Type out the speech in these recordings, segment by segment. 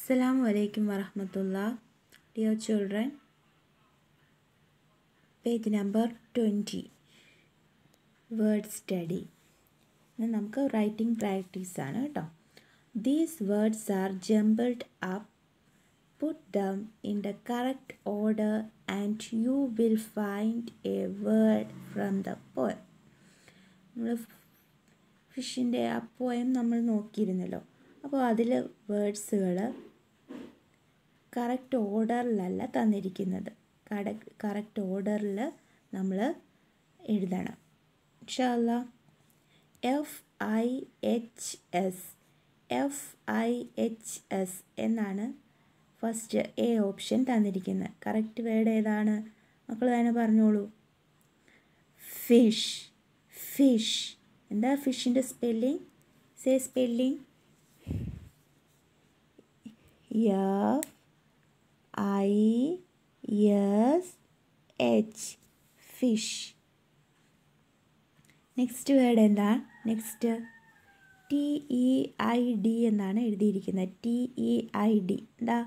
Assalamu alaikum warahmatullah. Dear children, page number 20. Word study. ഇന്ന് നമുക്ക് writing practice ആണ് കേട്ടോ these words are jumbled up put them in the correct order and you will find a word from the poem നമ്മൾ ഫിഷിൻ്റെ ആ poem നമ്മൾ നോക്കിയിരുന്നല്ലോ അപ്പോൾ അതിൽ വേർഡ്സുകൾ കറക്റ്റ് ഓർഡറിലല്ല തന്നിരിക്കുന്നത് കറക്റ്റ് ഓർഡറിൽ നമ്മൾ എഴുതണം ഇൻഷാല്ല F I H S F I H S എന്നാണ് ഫസ്റ്റ് എ ഓപ്ഷൻ തന്നിരിക്കുന്നത് കറക്റ്റ് വേർഡ് ഏതാണ് മക്കൾ തന്നെ പറഞ്ഞോളൂ ഫിഷ് ഫിഷ് എന്താ ഫിഷിൻ്റെ spelling say spelling F I S H fish next word എന്താ next T E I D എന്നാണ് എഴുതിയിരിക്കുന്നത് ടി ഇ ഐ ഡി എന്താ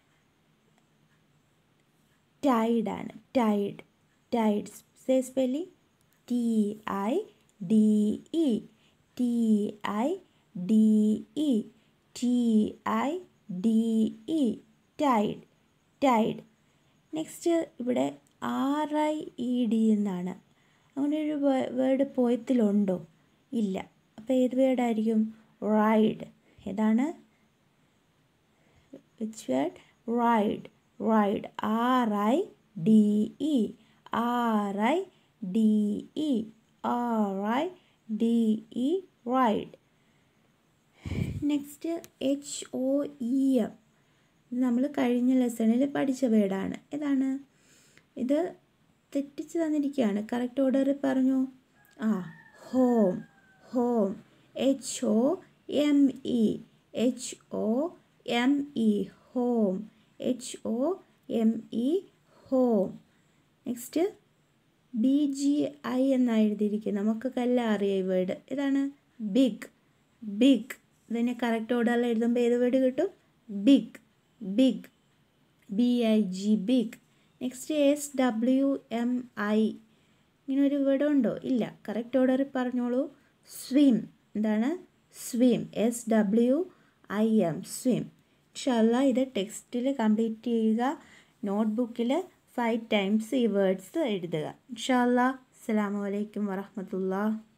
ടൈഡാണ് tide tide say spelling T I D E T I D E T I D E tide tide next ഇവിടെ R I E D എന്നാണ് അങ്ങനെ ഒരു word പോയത്തിലുണ്ടോ ഇല്ല അപ്പോൾ ഏത് വേർഡായിരിക്കും റൈഡ് ഏതാണ് which word ride ride R I D E R I D E R I D E ride next H O E M ഇത് നമ്മൾ കഴിഞ്ഞ ലെസണിൽ പഠിച്ച വേർഡാണ് ഏതാണ് ഇത് തെറ്റിച്ച് തന്നിരിക്കുകയാണ് കറക്റ്റ് ഓർഡർ പറഞ്ഞു ആ home home H O M E H O M E home H O M E home next B G I എന്നാണ് എഴുതിയിരിക്കുന്നത് നമുക്കൊക്കെല്ലാം അറിയാം ഈ വേർഡ് ഇതാണ് ബിഗ് ബിഗ് ഇതിനെ കറക്റ്റ് ഓർഡറിൽ എഴുതുമ്പോൾ ഏത് വേർഡ് കിട്ടും big big B I G big next S W M I ഇങ്ങനെ ഒരു വേർഡ് ഉണ്ടോ ഇല്ല കറക്റ്റ് ഓർഡർ പറഞ്ഞോളൂ സ്വിം എന്താണ് swim S W I M swim ഇൻഷല്ല ഇത് ടെക്സ്റ്റിൽ കംപ്ലീറ്റ് ചെയ്യുക നോട്ട്ബുക്കിൽ ഫൈവ് ടൈംസ് ഈ വേർഡ്സ് എഴുതുക ഇൻഷല്ല അസ്സാം വലൈക്കും വറഹമത്തുള്ള